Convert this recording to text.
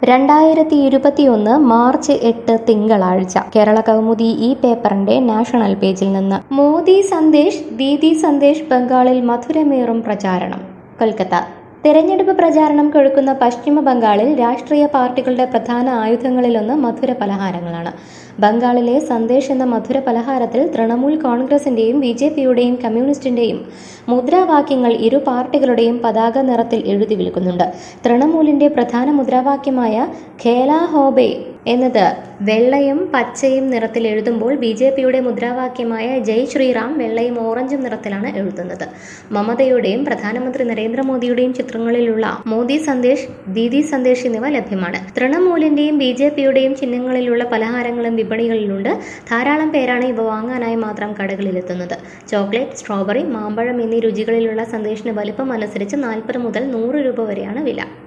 രണ്ടായിരത്തി ഇരുപത്തിയൊന്ന് മാർച്ച് എട്ട് തിങ്കളാഴ്ച കേരള കൗമുദി ഈ പേപ്പറിന്റെ നാഷണൽ പേജിൽ നിന്ന് മോദി സന്ദേശ് ദീദി സന്ദേശ് ബംഗാളിൽ മധുരമേറും പ്രചാരണം കൊൽക്കത്ത തെരഞ്ഞെടുപ്പ് പ്രചാരണം കൊഴുക്കുന്ന പശ്ചിമ ബംഗാളിൽ രാഷ്ട്രീയ പാർട്ടികളുടെ പ്രധാന ആയുധങ്ങളിലൊന്ന് മധുര പലഹാരങ്ങളാണ് ബംഗാളിലെ സന്ദേശ് എന്ന മധുര പലഹാരത്തിൽ തൃണമൂൽ കോൺഗ്രസിന്റെയും ബി ജെ പിയുടെയും കമ്മ്യൂണിസ്റ്റിന്റെയും മുദ്രാവാക്യങ്ങൾ ഇരു പാർട്ടികളുടെയും പതാക നിറത്തിൽ എഴുതി വിൽക്കുന്നുണ്ട് തൃണമൂലിന്റെ പ്രധാന മുദ്രാവാക്യമായ ഖേല ഹോബെ എന്നത് വെള്ളയും പച്ചയും നിറത്തിൽ എഴുതുമ്പോൾ ബി ജെ പിയുടെ മുദ്രാവാക്യമായ ജയ് ശ്രീറാം വെള്ളയും ഓറഞ്ചും നിറത്തിലാണ് എഴുതുന്നത് മമതയുടെയും പ്രധാനമന്ത്രി നരേന്ദ്രമോദിയുടെയും ചിത്രങ്ങളിലുള്ള മോദി സന്ദേശ് ദീദി സന്ദേശ് എന്നിവ ലഭ്യമാണ് തൃണമൂലിന്റെയും ബി ജെ പിയുടെയും ചിഹ്നങ്ങളിലുള്ള പലഹാരങ്ങളും വിപണികളിലുണ്ട് ധാരാളം പേരാണ് ഇവ വാങ്ങാനായി മാത്രം കടകളിലെത്തുന്നത് ചോക്ലേറ്റ് സ്ട്രോബെറി മാമ്പഴം എന്നീ രുചികളിലുള്ള സന്ദേശിന് വലിപ്പം അനുസരിച്ച് നാൽപ്പത് മുതൽ നൂറ് രൂപ വരെയാണ് വില